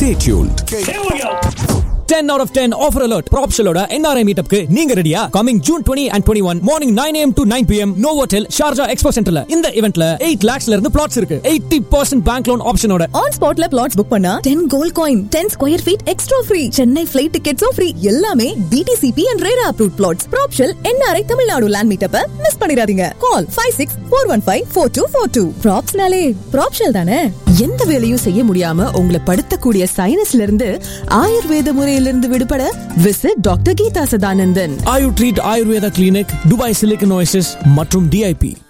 Stay tuned. 10 out of 10 offer alert ப்ராப்ஷலோட NRI மீட்டப்க்கு நீங்க ரெடியா coming June 20 and 21 morning 9 am to 9 pm Novotel Sharjah expo சென்டர்ல இந்த இவெண்ட்ல 8 lakhsல இருந்து plots இருக்கு 80% பேங்க் லோன் ஆப்ஷனோட ஆன் ஸ்பாட்ல பிளாட்ஸ் புக் பண்ணா ten gold coin ten square feet extra free Chennai flight டிக்கெட்ஸும் ஃப்ரீ எல்லாமே DTCP and RERA approve plots ப்ராப்ஷல் என்ஆர்ஐ தமிழ்நாடு லேண்ட் மீட்டப்ப மிஸ் பண்ணிடாதீங்க call five six four one five four two four two ப்ராப்ஸ்னாலே ப்ராப்ஷல் தானே எந்த வேலையும் செய்ய முடியாம உங்களை படுத்தக்கூடிய சைனஸ்ல இருந்து ஆயுர்வேத முறையிலிருந்து விடுபட visit doctor Geetha Sadanandan Ayu treat Ayurveda clinic Dubai silicon oasis மற்றும் டிஐபி